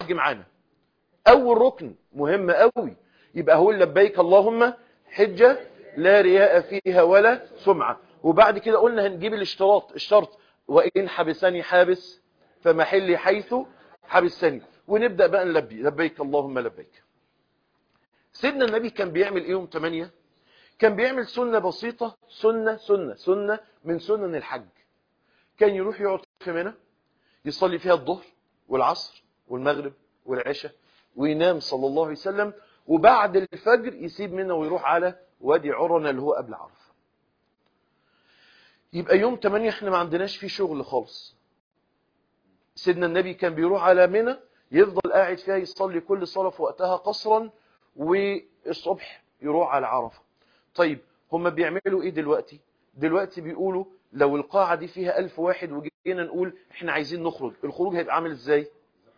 الحج معانا اول ركن مهم قوي يبقى هو لبيك اللهم حجة لا رياء فيها ولا سمعة وبعد كده قلنا هنجيب الاشتراط الشرط وإن حبسني حابس فمحلي حيث حبسني ونبدأ بقى نلبي لبيك اللهم لبيك سيدنا النبي كان بيعمل ايه يوم 8 كان بيعمل سنة بسيطة سنة سنة سنة من سنن الحج كان يروح يقعد في منى يصلي فيها الظهر والعصر والمغرب والعشاء وينام صلى الله عليه وسلم وبعد الفجر يسيب منه ويروح على وادي عرنة اللي هو قبل عرفة يبقى يوم 8 احنا ما عندناش فيه شغل خالص سيدنا النبي كان بيروح على منى يفضل قاعد فيها يصلي كل صلاة في وقتها قصرا والصبح يروح على عرفة طيب هم بيعملوا ايه دلوقتي دلوقتي بيقولوا لو القاعة دي فيها ألف واحد وجينا نقول احنا عايزين نخرج الخروج هيبقى عامل ازاي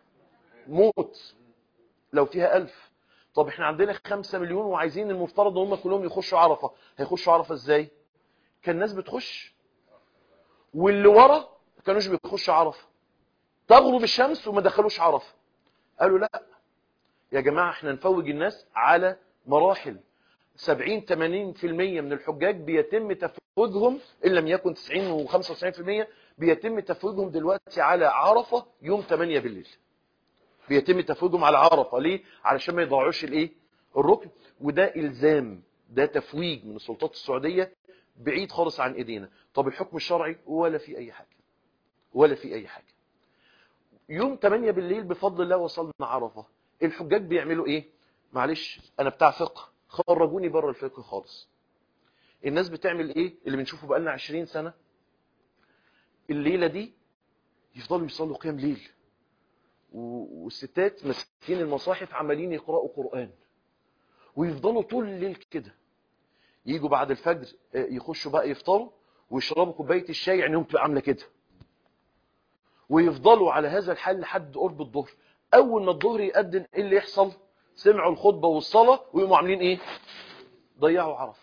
موت لو فيها ألف طب احنا عندنا خمسة مليون وعايزين المفترض ان هم كلهم يخشوا عرفة هيخشوا عرفة ازاي كان الناس بتخش واللي ورا كانوش بيخشوا عرفة تغرب الشمس وما دخلوش عرفة قالوا لا يا جماعة احنا نفوج الناس على مراحل 70 80% من الحجاج بيتم تفويجهم ان لم يكن 90 و95% بيتم تفويجهم دلوقتي على عرفة يوم 8 بالليل بيتم تفويجهم على عرفة ليه علشان ما يضيعوش الايه الركن وده الزام ده تفويج من السلطات السعودية بعيد خالص عن ايدينا طب الحكم الشرعي ولا في اي حاجة ولا في اي حاجة يوم 8 بالليل بفضل الله وصلنا عرفة الحجاج بيعملوا ايه معلش انا بتاع فقه خرجوني بره الفقه خالص الناس بتعمل ايه اللي بنشوفه بقالنا 20 سنة الليلة دي يفضلوا يصلوا قيام ليل والستات ماسكين المصاحف عمالين يقرأوا قرآن ويفضلوا طول الليل كده يجوا بعد الفجر يخشوا بقى يفطروا ويشربوا كوبايه الشاي عينيهم تبقى عامله كده ويفضلوا على هذا الحال لحد قرب الظهر اول ما الظهر يقدم ايه اللي يحصل سمعوا الخطبه والصلاه ويقوموا عاملين ايه ضيعوا عرفه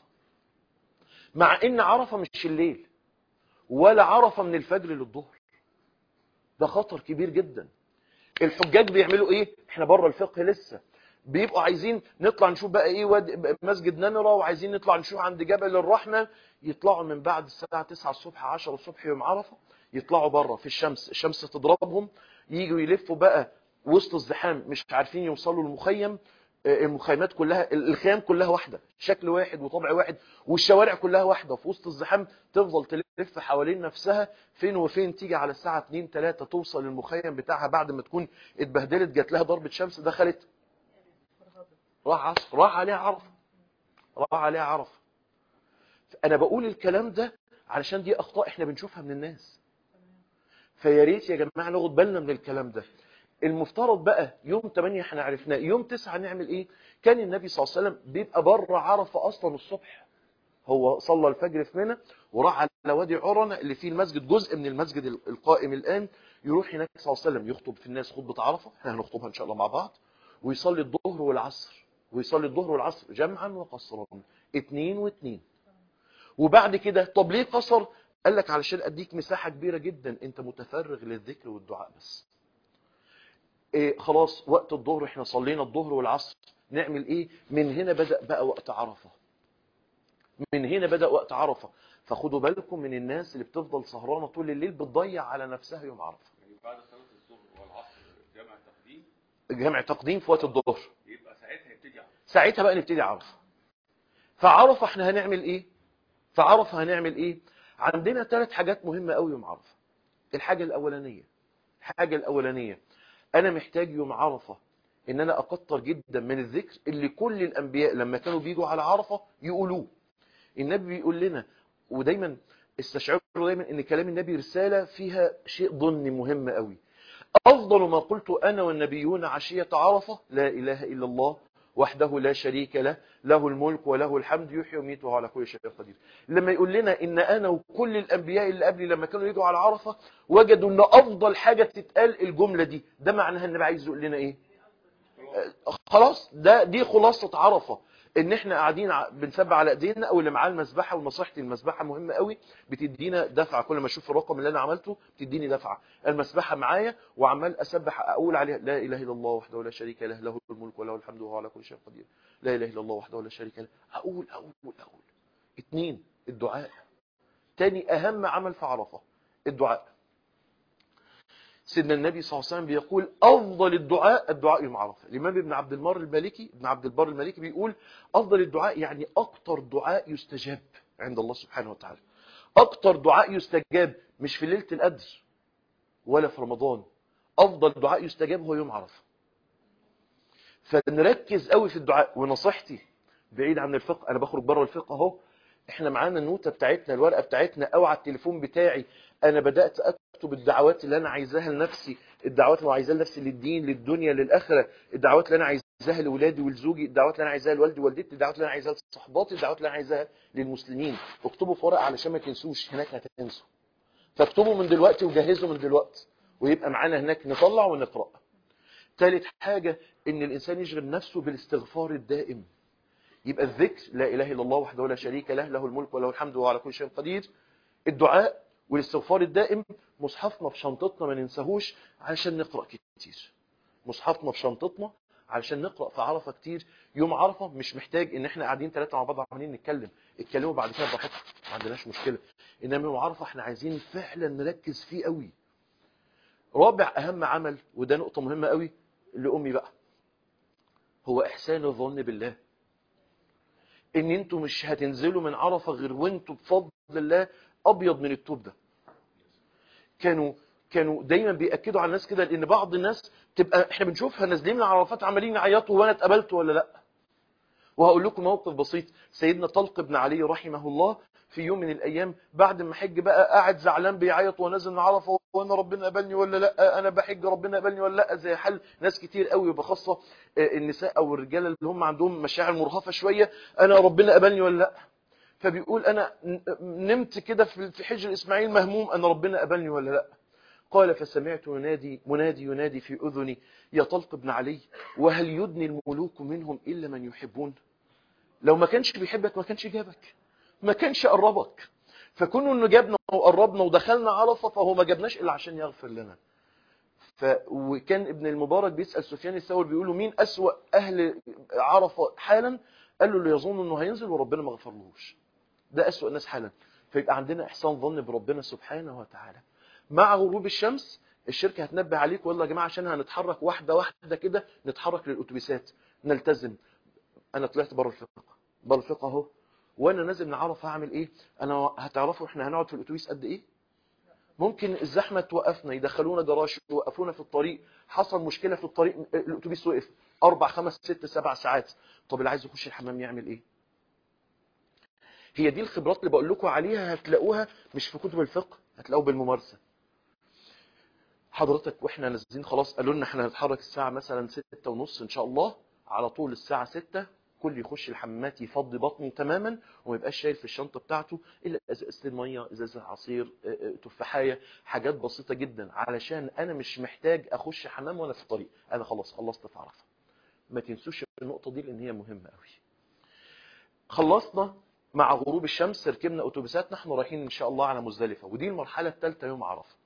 مع ان عرفه مش الليل ولا عرفه من الفجر للظهر ده خطر كبير جدا الحجاج بيعملوا ايه احنا بره الفقه لسه بيبقوا عايزين نطلع نشوف بقى ايه واد مسجد نمرة وعايزين نطلع نشوف عند جبل الرحمة يطلعوا من بعد الساعة 9 الصبح 10 الصبح يوم عرفة يطلعوا بره في الشمس الشمس تضربهم يجوا يلفوا بقى وسط الزحام مش عارفين يوصلوا المخيم المخيمات كلها الخيام كلها واحدة شكل واحد وطبع واحد والشوارع كلها واحدة في وسط الزحام تفضل تلف حوالين نفسها فين وفين تيجي على الساعة 2 3 توصل المخيم بتاعها بعد ما تكون اتبهدلت جات لها ضربة شمس دخلت راح عصر راح عليها عرفة راح عليها عرفة انا بقول الكلام ده علشان دي اخطاء احنا بنشوفها من الناس فيا ريت يا جماعه ناخد بالنا من الكلام ده المفترض بقى يوم 8 احنا عرفناه يوم 9 نعمل ايه كان النبي صلى الله عليه وسلم بيبقى بره عرفه اصلا الصبح هو صلى الفجر في منى وراح على وادي عرنة اللي فيه المسجد جزء من المسجد القائم الان يروح هناك صلى الله عليه وسلم يخطب في الناس خطبه عرفه احنا هنخطبها ان شاء الله مع بعض ويصلي الظهر والعصر ويصلي الظهر والعصر جمعا وقصرا اتنين واتنين وبعد كده طب ليه قصر قال لك علشان اديك مساحة كبيرة جدا انت متفرغ للذكر والدعاء بس إيه خلاص وقت الظهر احنا صلينا الظهر والعصر نعمل ايه من هنا بدأ بقى وقت عرفة من هنا بدأ وقت عرفة فخدوا بالكم من الناس اللي بتفضل سهرانة طول الليل بتضيع على نفسها يوم عرفة يعني بعد صلاة الظهر والعصر جمع تقديم جمع تقديم في وقت الظهر يبقى ساعتها يبتدي عرفة ساعتها بقى نبتدي عرفة فعرفة احنا هنعمل ايه فعرفة هنعمل ايه عندنا ثلاث حاجات مهمة قوي يوم عرفة الحاجة الاولانية الحاجة الاولانية انا محتاج يوم عرفة ان انا اكتر جدا من الذكر اللي كل الانبياء لما كانوا بيجوا على عرفة يقولوه النبي بيقول لنا ودايما استشعروا دايما ان كلام النبي رسالة فيها شيء ضمني مهم قوي افضل ما قلت انا والنبيون عشية عرفة لا اله الا الله وحده لا شريك له له الملك وله الحمد يحيي ويميت وهو على كل شيء قدير لما يقول لنا ان انا وكل الانبياء اللي قبلي لما كانوا يجوا على عرفة وجدوا ان افضل حاجة تتقال الجملة دي ده معناها النبي عايز يقول لنا ايه آه، خلاص ده دي خلاصة عرفة ان احنا قاعدين ع- بنسبح على ايدينا او اللي معاه المسبحه ونصيحتي المسبحه مهمه قوي بتدينا دفعه كل ما اشوف الرقم اللي انا عملته بتديني دفعه المسبحه معايا وعمال اسبح اقول عليها لا اله الا الله وحده لا شريك له له الملك وله الحمد وهو على كل شيء قدير لا اله الا الله وحده لا شريك له اقول اقول اقول اتنين الدعاء تاني اهم عمل في عرفه الدعاء سيدنا النبي صلى الله عليه وسلم بيقول افضل الدعاء الدعاء يوم عرفه الامام ابن عبد البر المالكي ابن عبد البر المالكي بيقول افضل الدعاء يعني اكتر دعاء يستجاب عند الله سبحانه وتعالى اكتر دعاء يستجاب مش في ليله القدر ولا في رمضان افضل دعاء يستجاب هو يوم عرفه فنركز قوي في الدعاء ونصيحتي بعيد عن الفقه انا بخرج بره الفقه اهو احنا معانا النوتة بتاعتنا الورقة بتاعتنا او على التليفون بتاعي انا بدأت اكتب الدعوات اللي انا عايزاها لنفسي الدعوات اللي عايزاها لنفسي للدين للدنيا للاخرة الدعوات اللي انا عايزاها لاولادي ولزوجي الدعوات اللي انا عايزاها لوالدي ووالدتي الدعوات اللي انا عايزاها لصحباتي الدعوات اللي انا عايزاها للمسلمين اكتبوا في ورقة علشان ما تنسوش هناك هتنسوا فاكتبوا من دلوقتي وجهزوا من دلوقتي ويبقى معانا هناك نطلع ونقرأ ثالث حاجة ان الانسان يشغل نفسه بالاستغفار الدائم يبقى الذكر لا اله الا الله وحده لا شريك له له الملك وله الحمد وهو على كل شيء قدير الدعاء والاستغفار الدائم مصحفنا في شنطتنا ما ننساهوش علشان نقرا كتير مصحفنا في شنطتنا علشان نقرا في عرفه كتير يوم عرفه مش محتاج ان احنا قاعدين ثلاثه مع بعض عمالين نتكلم اتكلموا بعد كده براحتكم ما عندناش مشكله انما يوم عرفه احنا عايزين فعلا نركز فيه قوي رابع اهم عمل وده نقطه مهمه قوي لامي بقى هو احسان الظن بالله ان انتوا مش هتنزلوا من عرفه غير وانتوا بفضل الله ابيض من التوب ده كانوا كانوا دايما بياكدوا على الناس كده لان بعض الناس تبقى احنا بنشوفها نازلين من عرفات عمالين يعيطوا وانا اتقبلت ولا لا وهقول لكم موقف بسيط سيدنا طلق بن علي رحمه الله في يوم من الايام بعد ما حج بقى قاعد زعلان بيعيط ونازل من عرفه وانا ربنا قبلني ولا لا انا بحج ربنا قبلني ولا لا زي حل ناس كتير قوي وبخاصه النساء او الرجاله اللي هم عندهم مشاعر مرهفه شويه انا ربنا قبلني ولا لا فبيقول انا نمت كده في حجر اسماعيل مهموم انا ربنا قبلني ولا لا قال فسمعت ينادي منادي ينادي في اذني يا طلق بن علي وهل يدني الملوك منهم الا من يحبون لو ما كانش بيحبك ما كانش جابك ما كانش قربك فكونه انه جابنا وقربنا ودخلنا عرفه فهو ما جابناش الا عشان يغفر لنا ف وكان ابن المبارك بيسال سفيان الثوري بيقول له مين اسوا اهل عرفه حالا قال له اللي يظن انه هينزل وربنا ما غفرلهوش ده اسوا الناس حالا فيبقى عندنا احسان ظن بربنا سبحانه وتعالى مع غروب الشمس الشركه هتنبه عليك والله يا جماعه عشان هنتحرك واحده واحده كده نتحرك للاتوبيسات نلتزم انا طلعت بره الفقه بره الفقه اهو وانا نازل من عرفه هعمل ايه انا هتعرفوا احنا هنقعد في الاتوبيس قد ايه ممكن الزحمه توقفنا يدخلونا جراج يوقفونا في الطريق حصل مشكله في الطريق الاتوبيس وقف اربع خمس ست سبع ساعات طب اللي عايز يخش الحمام يعمل ايه هي دي الخبرات اللي بقول لكم عليها هتلاقوها مش في كتب الفقه هتلاقوها بالممارسه حضرتك واحنا نازلين خلاص قالوا لنا احنا هنتحرك الساعه مثلا ستة ونص ان شاء الله على طول الساعه 6 كل يخش الحمامات يفضي بطنه تماما وما يبقاش شايل في الشنطه بتاعته الا ازازه الميه ازازه عصير تفاحيه حاجات بسيطه جدا علشان انا مش محتاج اخش حمام وانا في الطريق انا خلاص خلصت في عرفه ما تنسوش النقطه دي لان هي مهمه قوي خلصنا مع غروب الشمس ركبنا اتوبيساتنا احنا رايحين ان شاء الله على مزدلفه ودي المرحله الثالثه يوم عرفه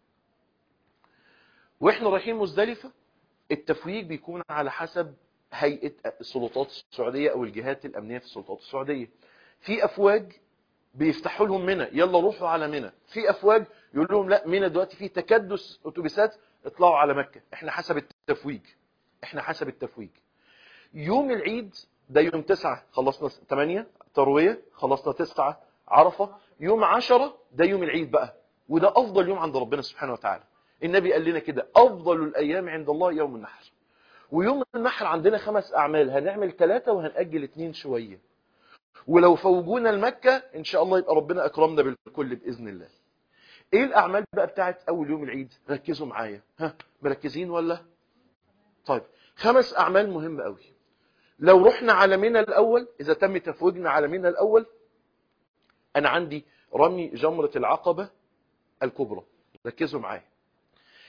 واحنا رايحين مزدلفه التفويج بيكون على حسب هيئه السلطات السعوديه او الجهات الامنيه في السلطات السعوديه في افواج بيفتحوا لهم منى يلا روحوا على منى في افواج يقول لهم لا منى دلوقتي في تكدس اتوبيسات اطلعوا على مكه احنا حسب التفويج احنا حسب التفويج يوم العيد ده يوم 9 خلصنا 8 ترويه خلصنا 9 عرفه يوم 10 ده يوم العيد بقى وده افضل يوم عند ربنا سبحانه وتعالى النبي قال لنا كده افضل الايام عند الله يوم النحر ويوم النحر عندنا خمس اعمال هنعمل ثلاثة وهنأجل اثنين شوية ولو فوجونا المكة ان شاء الله يبقى ربنا اكرمنا بالكل باذن الله ايه الاعمال بقى بتاعت اول يوم العيد ركزوا معايا ها مركزين ولا طيب خمس اعمال مهمة قوي لو رحنا على منى الاول اذا تم تفويجنا على منى الاول انا عندي رمي جمرة العقبة الكبرى ركزوا معايا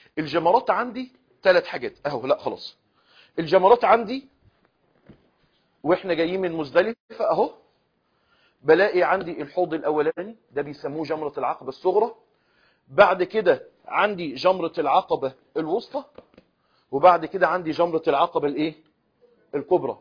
الجمرات عندي ثلاث حاجات اهو لا خلاص الجمرات عندي واحنا جايين من مزدلفه اهو بلاقي عندي الحوض الاولاني ده بيسموه جمره العقبه الصغرى بعد كده عندي جمره العقبه الوسطى وبعد كده عندي جمره العقبه الايه الكبرى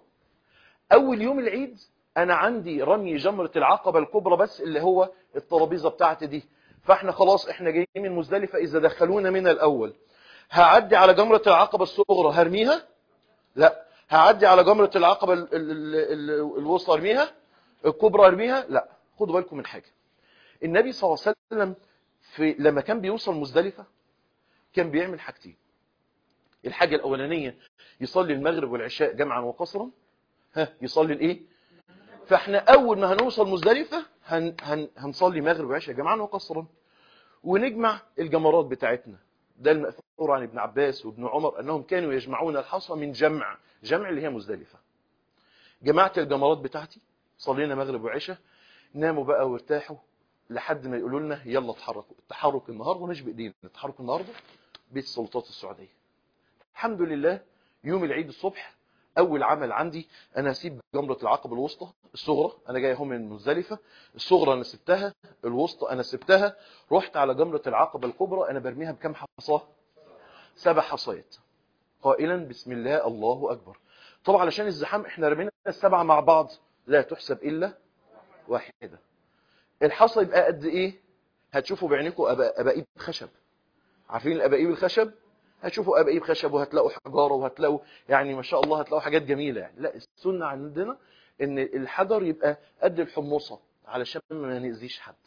اول يوم العيد انا عندي رمي جمره العقبه الكبرى بس اللي هو الترابيزه بتاعتي دي فاحنا خلاص احنا جايين من مزدلفه اذا دخلونا من الاول هعدي على جمره العقبه الصغرى هرميها لا هعدي على جمره العقبه ال- ال- ال- الوسطى ارميها الكبرى ارميها لا خدوا بالكم من حاجه النبي صلى الله عليه وسلم في لما كان بيوصل مزدلفه كان بيعمل حاجتين الحاجه الاولانيه يصلي المغرب والعشاء جمعا وقصرا ها يصلي الايه فاحنا اول ما هنوصل مزدلفه هن هن هنصلي مغرب وعشاء جمعا وقصرا ونجمع الجمرات بتاعتنا ده المأثور عن ابن عباس وابن عمر انهم كانوا يجمعون الحصى من جمع جمع اللي هي مزدلفه جمعت الجمرات بتاعتي صلينا مغرب وعشاء ناموا بقى وارتاحوا لحد ما يقولوا لنا يلا اتحركوا التحرك النهارده مش بايدينا التحرك النهارده بيت السلطات السعوديه الحمد لله يوم العيد الصبح اول عمل عندي انا هسيب جمره العقبه الوسطى الصغرى انا جاي اهو من مزدلفه الصغرى انا سبتها الوسطى انا سبتها رحت على جمره العقبه الكبرى انا برميها بكام حصاه سبع حصيات قائلا بسم الله الله اكبر طبعا علشان الزحام احنا رمينا السبعه مع بعض لا تحسب الا واحده الحصى يبقى قد ايه هتشوفوا بعينيكم أبا- ابائيب خشب عارفين الابائيب الخشب هتشوفوا ابائيب خشب وهتلاقوا حجاره وهتلاقوا يعني ما شاء الله هتلاقوا حاجات جميله يعني لا السنه عندنا ان الحجر يبقى قد الحمصه علشان ما نأذيش حد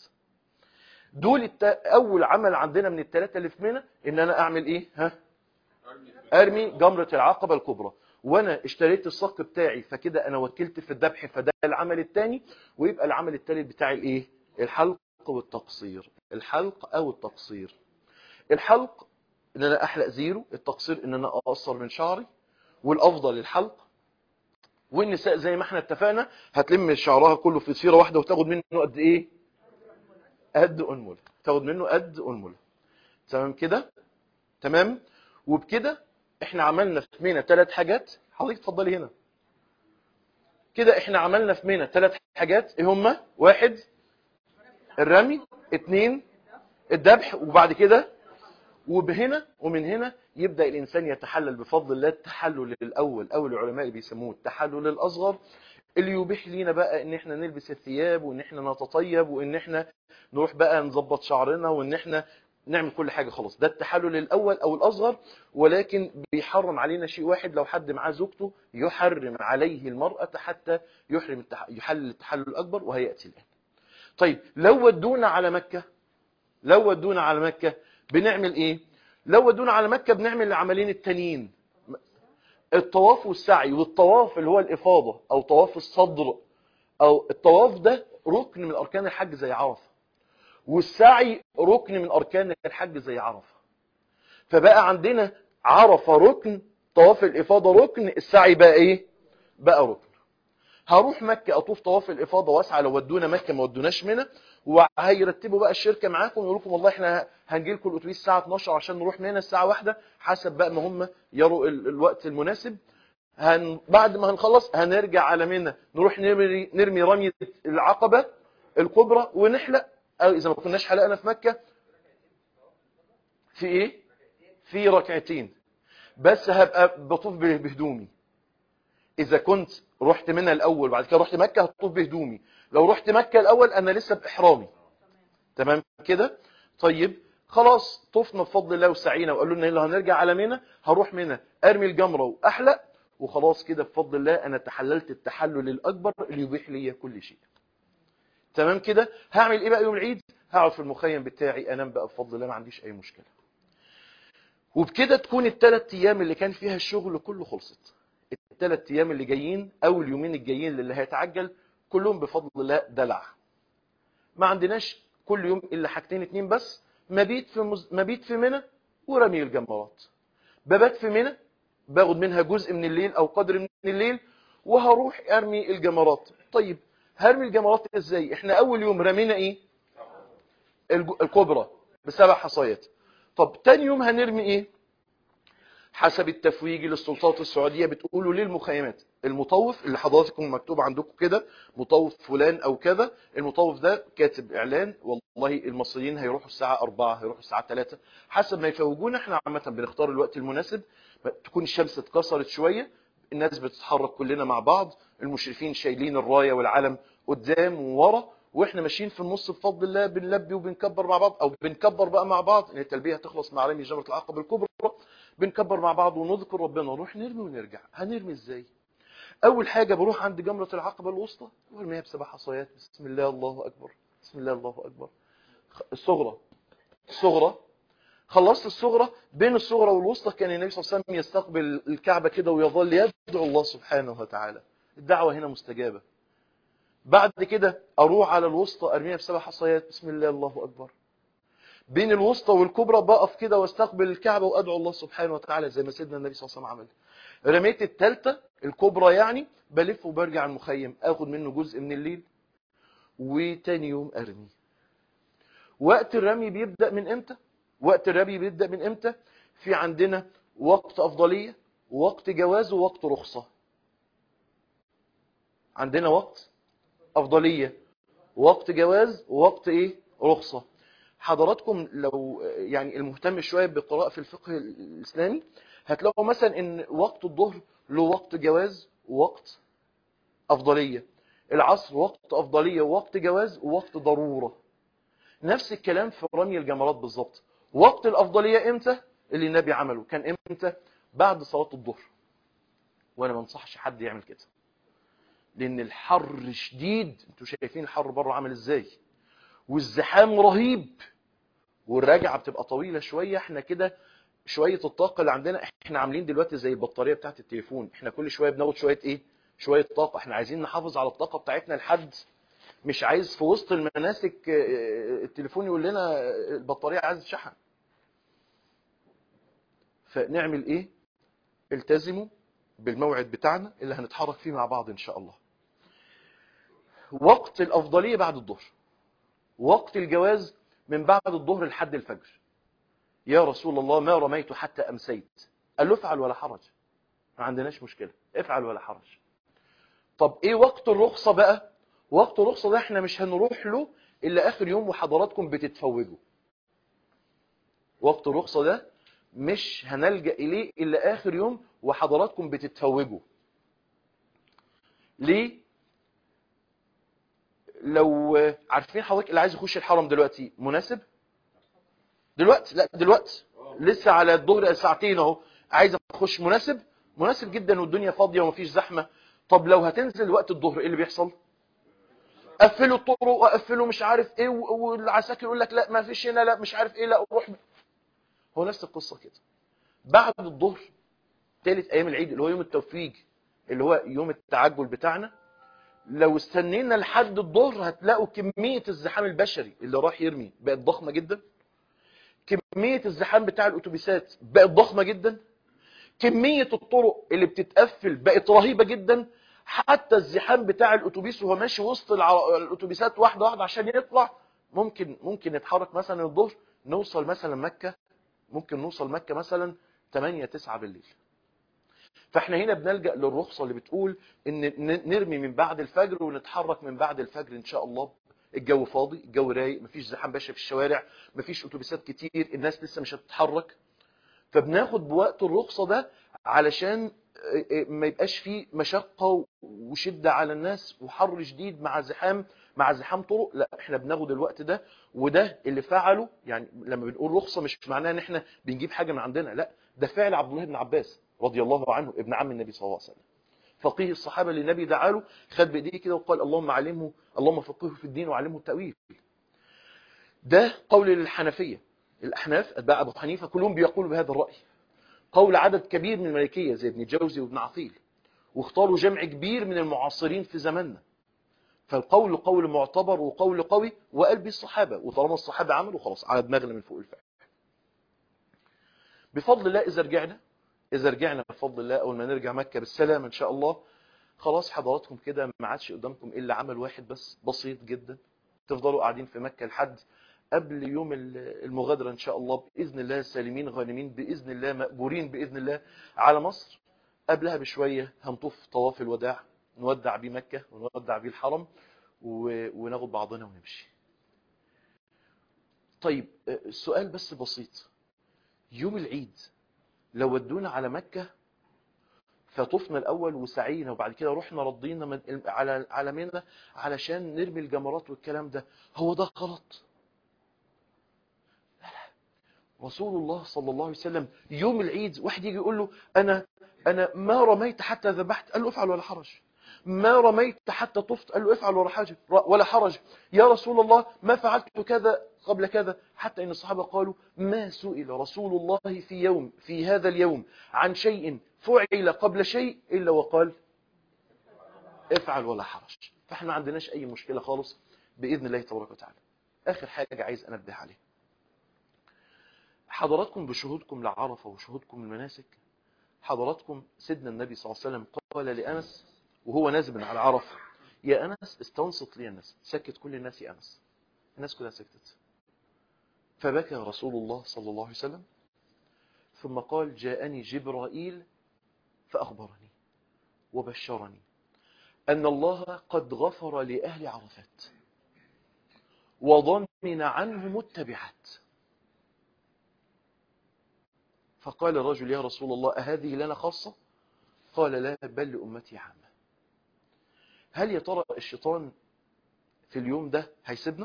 دول الت... اول عمل عندنا من الثلاثه اللي في منى ان انا اعمل ايه ها ارمي جمره العقبه الكبرى وانا اشتريت الصك بتاعي فكده انا وكلت في الذبح فده العمل الثاني ويبقى العمل الثالث بتاعي الايه الحلق والتقصير الحلق او التقصير الحلق ان انا احلق زيرو التقصير ان انا اقصر من شعري والافضل الحلق والنساء زي ما احنا اتفقنا هتلم شعرها كله في صيره واحده وتاخد منه قد ايه قد انمله تاخد منه قد انمله تمام كده تمام وبكده احنا عملنا في منى ثلاث حاجات حضرتك اتفضلي هنا كده احنا عملنا في منى ثلاث حاجات ايه هما واحد الرمي اتنين الذبح وبعد كده وبهنا ومن هنا يبدأ الإنسان يتحلل بفضل الله التحلل الأول أو العلماء بيسموه التحلل الأصغر اللي يبيح لينا بقى ان احنا نلبس الثياب وان احنا نتطيب وان احنا نروح بقى نظبط شعرنا وان احنا نعمل كل حاجة خلاص ده التحلل الأول أو الأصغر ولكن بيحرم علينا شيء واحد لو حد معاه زوجته يحرم عليه المرأة حتى يحرم التح... يحلل التحلل الأكبر وهيأتي الآن طيب لو ودونا على مكة لو ودونا على مكة بنعمل ايه لو ودونا على مكة بنعمل العملين التانيين الطواف والسعي والطواف اللي هو الإفاضة أو طواف الصدر أو الطواف ده ركن من أركان الحج زي عرفة والسعي ركن من أركان الحج زي عرفة فبقى عندنا عرفة ركن طواف الإفاضة ركن السعي بقى إيه بقى ركن هروح مكة أطوف طواف الإفاضة واسعى لو ودونا مكة ما ودوناش منى وهيرتبوا بقى الشركة معاكم ويقولوا لكم والله احنا هنجي لكم الأتوبيس الساعة 12 عشان نروح منى الساعة واحدة حسب بقى ما هم يروا ال- الوقت المناسب هن بعد ما هنخلص هنرجع على منى نروح نرمي نرمي رمية العقبة الكبرى ونحلق أو إذا ما كناش حلقنا في مكة في إيه؟ في ركعتين بس هبقى بطوف به- بهدومي اذا كنت رحت منها الاول بعد كده رحت مكه هتطوف بهدومي لو رحت مكه الاول انا لسه باحرامي تمام كده طيب خلاص طفنا بفضل الله وسعينا وقالوا لنا يلا هنرجع على منى هروح منى ارمي الجمره واحلق وخلاص كده بفضل الله انا تحللت التحلل الاكبر اللي يبيح لي كل شيء تمام كده هعمل ايه بقى يوم العيد هقعد في المخيم بتاعي انام بقى بفضل الله ما عنديش اي مشكله وبكده تكون الثلاث ايام اللي كان فيها الشغل كله خلصت الثلاث ايام اللي جايين او اليومين الجايين اللي هيتعجل كلهم بفضل الله دلع ما عندناش كل يوم الا حاجتين اتنين بس مبيت في مز... مبيت في منى ورمي الجمرات ببات في منى باخد منها جزء من الليل او قدر من الليل وهروح ارمي الجمرات طيب هرمي الجمرات ازاي احنا اول يوم رمينا ايه الج- الكبرى بسبع حصيات طب تاني يوم هنرمي ايه حسب التفويج للسلطات السعودية بتقولوا للمخيمات المطوف اللي حضراتكم مكتوب عندكم كده مطوف فلان او كذا المطوف ده كاتب اعلان والله المصريين هيروحوا الساعة 4 هيروحوا الساعة 3 حسب ما يفوجونا احنا عامة بنختار الوقت المناسب تكون الشمس اتكسرت شوية الناس بتتحرك كلنا مع بعض المشرفين شايلين الراية والعلم قدام وورا واحنا ماشيين في النص بفضل الله بنلبي وبنكبر مع بعض او بنكبر بقى مع بعض ان التلبيه هتخلص مع رمي جمره العقبه الكبرى بنكبر مع بعض ونذكر ربنا نروح نرمي ونرجع هنرمي ازاي اول حاجه بروح عند جمره العقبه الوسطى وارميها بسبع حصيات بسم الله الله اكبر بسم الله الله اكبر الصغرى الصغرى خلصت الصغرى بين الصغرى والوسطى كان النبي صلى الله عليه وسلم يستقبل الكعبه كده ويظل يدعو الله سبحانه وتعالى الدعوه هنا مستجابه بعد كده اروح على الوسطى ارميها بسبع حصيات بسم الله الله اكبر بين الوسطى والكبرى بقف كده واستقبل الكعبه وادعو الله سبحانه وتعالى زي ما سيدنا النبي صلى الله عليه وسلم عمل رميت الثالثه الكبرى يعني بلف وبرجع المخيم اخد منه جزء من الليل وتاني يوم ارمي وقت الرمي بيبدا من امتى وقت الرمي بيبدا من امتى في عندنا وقت افضليه ووقت جواز ووقت رخصه عندنا وقت افضليه وقت جواز ووقت ايه رخصه حضراتكم لو يعني المهتم شويه بالقراءه في الفقه الاسلامي هتلاقوا مثلا ان وقت الظهر له وقت جواز ووقت افضليه العصر وقت افضليه ووقت جواز ووقت ضروره نفس الكلام في رمي الجمرات بالظبط وقت الافضليه امتى اللي النبي عمله كان امتى بعد صلاه الظهر وانا ما انصحش حد يعمل كده لان الحر شديد انتوا شايفين الحر بره عامل ازاي والزحام رهيب والرجعه بتبقى طويله شويه احنا كده شويه الطاقه اللي عندنا احنا عاملين دلوقتي زي البطاريه بتاعه التليفون احنا كل شويه بناخد شويه ايه شويه طاقه احنا عايزين نحافظ على الطاقه بتاعتنا لحد مش عايز في وسط المناسك التليفون يقول لنا البطاريه عايز شحن فنعمل ايه التزموا بالموعد بتاعنا اللي هنتحرك فيه مع بعض ان شاء الله وقت الافضليه بعد الظهر وقت الجواز من بعد الظهر لحد الفجر يا رسول الله ما رميت حتى امسيت قال له افعل ولا حرج ما عندناش مشكله افعل ولا حرج طب ايه وقت الرخصه بقى وقت الرخصه ده احنا مش هنروح له الا اخر يوم وحضراتكم بتتفوجوا وقت الرخصه ده مش هنلجا اليه الا اخر يوم وحضراتكم بتتفوجوا ليه لو عارفين حضرتك اللي عايز يخش الحرم دلوقتي مناسب دلوقتي لا دلوقتي لسه على الظهر ساعتين اهو عايز اخش مناسب مناسب جدا والدنيا فاضيه ومفيش زحمه طب لو هتنزل وقت الظهر ايه اللي بيحصل قفلوا الطرق وقفلوا مش عارف ايه والعساكر يقول لك لا ما فيش هنا لا مش عارف ايه لا روح هو نفس القصه كده بعد الظهر ثالث ايام العيد اللي هو يوم التوفيق اللي هو يوم التعجل بتاعنا لو استنينا لحد الظهر هتلاقوا كميه الزحام البشري اللي راح يرمي بقت ضخمه جدا كميه الزحام بتاع الاتوبيسات بقت ضخمه جدا كميه الطرق اللي بتتقفل بقت رهيبه جدا حتى الزحام بتاع الاتوبيس وهو ماشي وسط الع- الاتوبيسات واحده واحده عشان يطلع ممكن ممكن نتحرك مثلا الظهر نوصل مثلا مكه ممكن نوصل مكه مثلا 8 9 بالليل فاحنا هنا بنلجا للرخصه اللي بتقول ان ن- نرمي من بعد الفجر ونتحرك من بعد الفجر ان شاء الله الجو فاضي الجو رايق مفيش زحام باشا في الشوارع مفيش اتوبيسات كتير الناس لسه مش هتتحرك فبناخد بوقت الرخصه ده علشان آه، آه، ما يبقاش فيه مشقه وشده على الناس وحر شديد مع زحام مع زحام طرق لا احنا بناخد الوقت ده وده اللي فعله يعني لما بنقول رخصه مش معناها ان احنا بنجيب حاجه من عندنا لا ده فعل عبد الله بن عباس رضي الله عنه ابن عم النبي صلى الله عليه وسلم فقيه الصحابه اللي النبي دعا له خد بايديه كده وقال اللهم علمه اللهم فقهه في الدين وعلمه التاويل ده قول الحنفيه الاحناف اتباع ابو حنيفه كلهم بيقولوا بهذا الراي قول عدد كبير من المالكيه زي ابن الجوزي وابن عقيل واختاروا جمع كبير من المعاصرين في زماننا فالقول قول معتبر وقول قوي وقال به الصحابه وطالما الصحابه عملوا خلاص على دماغنا من فوق الفعل بفضل الله اذا رجعنا اذا رجعنا بفضل الله اول ما نرجع مكه بالسلام ان شاء الله خلاص حضراتكم كده ما عادش قدامكم الا عمل واحد بس بسيط جدا تفضلوا قاعدين في مكه لحد قبل يوم المغادرة إن شاء الله بإذن الله سالمين غانمين بإذن الله مأجورين بإذن الله على مصر قبلها بشوية هنطوف طواف الوداع نودع بيه مكة ونودع بيه الحرم وناخد بعضنا ونمشي طيب السؤال بس بسيط يوم العيد لو ودونا على مكة فطفنا الأول وسعينا وبعد كده رحنا رضينا من على على منى علشان نرمي الجمرات والكلام ده هو ده غلط لا لا رسول الله صلى الله عليه وسلم يوم العيد واحد يجي يقول له أنا أنا ما رميت حتى ذبحت قال له افعل ولا حرج ما رميت حتى طفت قال له افعل ولا حرج ولا حرج يا رسول الله ما فعلت كذا قبل كذا حتى ان الصحابه قالوا ما سئل رسول الله في يوم في هذا اليوم عن شيء فعل قبل شيء الا وقال افعل ولا حرج فاحنا ما عندناش اي مشكله خالص باذن الله تبارك وتعالى اخر حاجه عايز انبه عليها حضراتكم بشهودكم لعرفه وشهودكم المناسك حضراتكم سيدنا النبي صلى الله عليه وسلم قال لأنس وهو نازل من على عرفة يا أنس استنصت لي الناس سكت كل الناس يا أنس الناس كلها سكتت فبكى رسول الله صلى الله عليه وسلم ثم قال جاءني جبرائيل فأخبرني وبشرني أن الله قد غفر لأهل عرفات وضمن عنهم التبعات فقال الرجل يا رسول الله أهذه لنا خاصة قال لا بل لأمتي عامة هل يا ترى الشيطان في اليوم ده هيسيبنا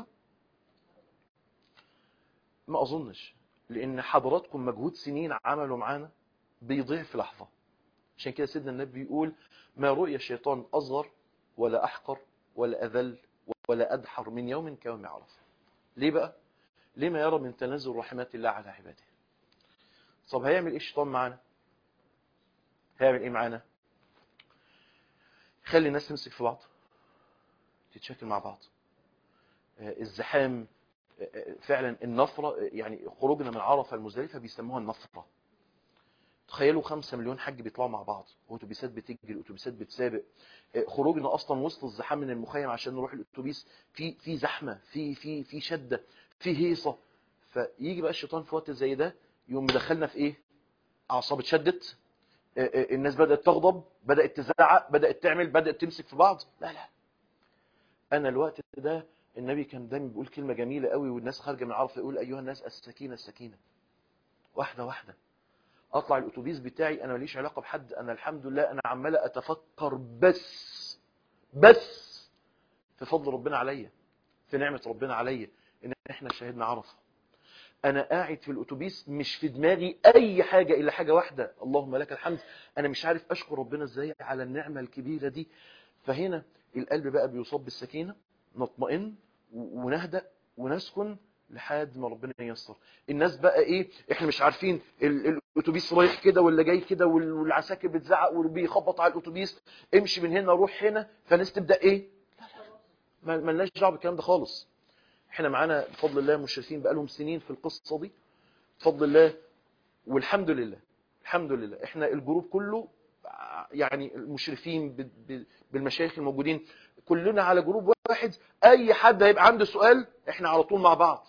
ما أظنش لأن حضراتكم مجهود سنين عملوا معانا بيضيع في لحظة عشان كده سيدنا النبي بيقول ما رؤيا الشيطان أصغر ولا أحقر ولا أذل ولا أدحر من يوم كيوم عرفة ليه بقى لما يرى من تنزل رحمات الله على عباده طب هيعمل ايه الشيطان معانا هيعمل ايه معانا خلي الناس تمسك في بعض تتشكل مع بعض الزحام فعلا النفرة يعني خروجنا من عرفة المزدلفة بيسموها النفرة تخيلوا خمسة مليون حج بيطلعوا مع بعض واتوبيسات بتجري اتوبيسات بتسابق خروجنا اصلا وسط الزحام من المخيم عشان نروح الاتوبيس في في زحمه في في في شده في هيصه فيجي بقى الشيطان في وقت زي ده يوم مدخلنا في ايه اعصاب اتشدت الناس بدات تغضب بدات تزعق بدات تعمل بدات تمسك في بعض لا لا انا الوقت ده النبي كان دايما بيقول كلمه جميله قوي والناس خارجه من عرفه يقول ايها الناس السكينه السكينه واحده واحده اطلع الاتوبيس بتاعي انا ماليش علاقه بحد انا الحمد لله انا عمال اتفكر بس بس في فضل ربنا عليا في نعمه ربنا عليا ان احنا شهدنا عرفه انا قاعد في الاتوبيس مش في دماغي اي حاجه الا حاجه واحده اللهم لك الحمد انا مش عارف اشكر ربنا ازاي على النعمه الكبيره دي فهنا القلب بقى بيصاب بالسكينه نطمئن ونهدأ ونسكن لحد ما ربنا ييسر الناس بقى ايه احنا مش عارفين الاتوبيس رايح كده ولا جاي كده والعساكر بتزعق وبيخبط على الاتوبيس امشي من هنا روح هنا فالناس تبدا ايه لا لا مالناش دعوه بالكلام ده خالص احنا معانا بفضل الله مشرفين بقالهم سنين في القصه دي بفضل الله والحمد لله الحمد لله احنا الجروب كله يعني المشرفين بالمشايخ الموجودين كلنا على جروب واحد اي حد هيبقى عنده سؤال احنا على طول مع بعض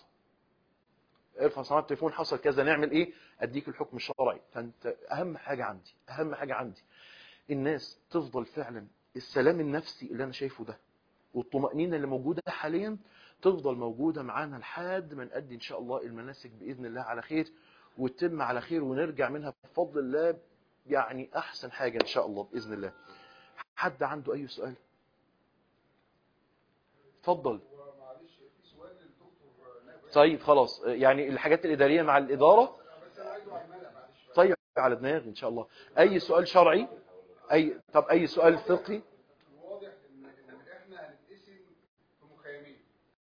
ارفع صناعه التليفون حصل كذا نعمل ايه اديك الحكم الشرعي فانت اهم حاجه عندي اهم حاجه عندي الناس تفضل فعلا السلام النفسي اللي انا شايفه ده والطمأنينة اللي موجودة حاليا تفضل موجودة معانا لحد ما نأدي إن شاء الله المناسك بإذن الله على خير وتتم على خير ونرجع منها بفضل الله يعني أحسن حاجة إن شاء الله بإذن الله حد عنده أي سؤال اتفضل طيب خلاص يعني الحاجات الإدارية مع الإدارة طيب على دماغي إن شاء الله أي سؤال شرعي أي طب أي سؤال فقهي